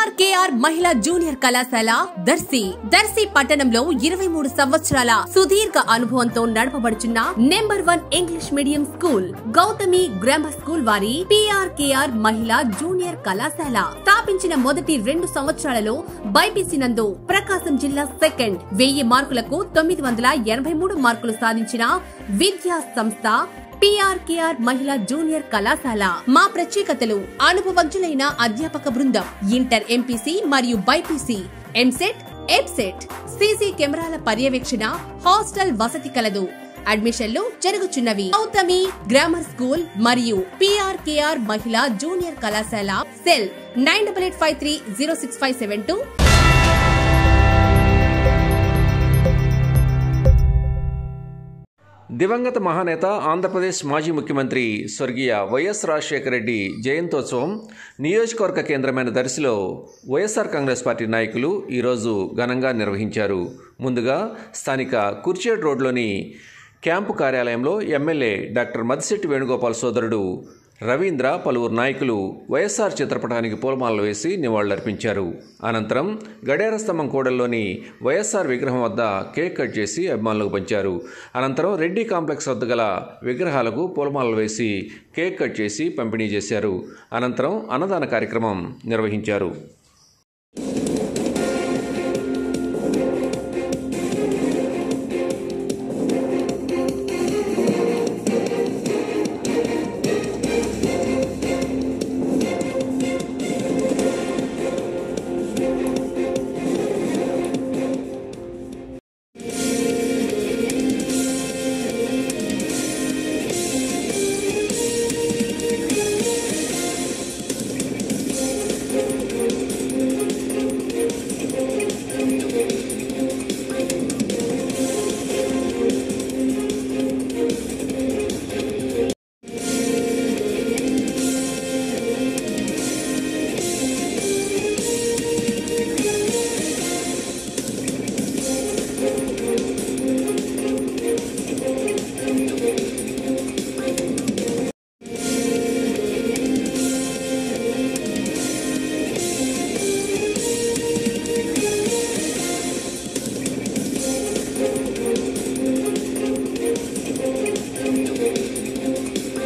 PRKR మహిళా junior కళాశాల దర్శి దర్శి పట్టణంలో ఇరవై మూడు సంవత్సరాల సుదీర్ఘ అనుభవంతో నడపబడుచున్న number one English medium school Gautami grammar school వారి పిఆర్కేఆర్ మహిళా జూనియర్ కళాశాల స్థాపించిన మొదటి రెండు సంవత్సరాలలో బైపీసీ నందు ప్రకాశం జిల్లా సెకండ్ వెయ్యి మార్కులకు తొమ్మిది వందల ఎనభై మూడు మార్కులు సాధించిన విద్యా సంస్థ పిఆర్కేఆర్ మహిళా జూనియర్ కళాశాల మా ప్రత్యేకతలు అనుభవజ్ఞులైన అధ్యాపక బృందం ఇంటర్ ఎంపీసీ మరియు బైపీసీ ఎంసెట్ ఎబ్సెట్ సీసీ కెమెరాల పర్యవేక్షణ హాస్టల్ వసతి కలదు అడ్మిషన్లు జరుగుచున్నవి గౌతమి గ్రామర్ స్కూల్ మరియు పిఆర్కేఆర్ మహిళా జూనియర్ కళాశాల cell nine double eight five three zero six five seven two దివంగత మహానేత ఆంధ్రప్రదేశ్ మాజీ ముఖ్యమంత్రి స్వర్గీయ వైఎస్ రాజశేఖర రెడ్డి జయంతోత్సవం నియోజకవర్గ కేంద్రమైన దర్శిలో వైఎస్ఆర్ కాంగ్రెస్ పార్టీ నాయకులు ఈరోజు ఘనంగా నిర్వహించారు ముందుగా స్థానిక కుర్చేడ్ రోడ్లోని క్యాంపు కార్యాలయంలో ఎమ్మెల్యే డాక్టర్ మదిశెట్టి వేణుగోపాల్ సోదరుడు రవీంద్ర పలువురు నాయకులు వైఎస్ఆర్ చిత్రపటానికి పూలమాలలు వేసి నివాళులర్పించారు అనంతరం గడియార స్తంభం కూడల్లోని వైఎస్ఆర్ విగ్రహం వద్ద కేక్ కట్ చేసి అభిమానులకు పంచారు అనంతరం రెడ్డి కాంప్లెక్స్ వద్ద గల విగ్రహాలకు పూలమాలలు వేసి కేక్ కట్ చేసి పంపిణీ చేశారు అనంతరం అన్నదాన కార్యక్రమం నిర్వహించారు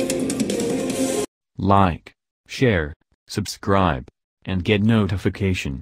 Like, share, subscribe, and get notification.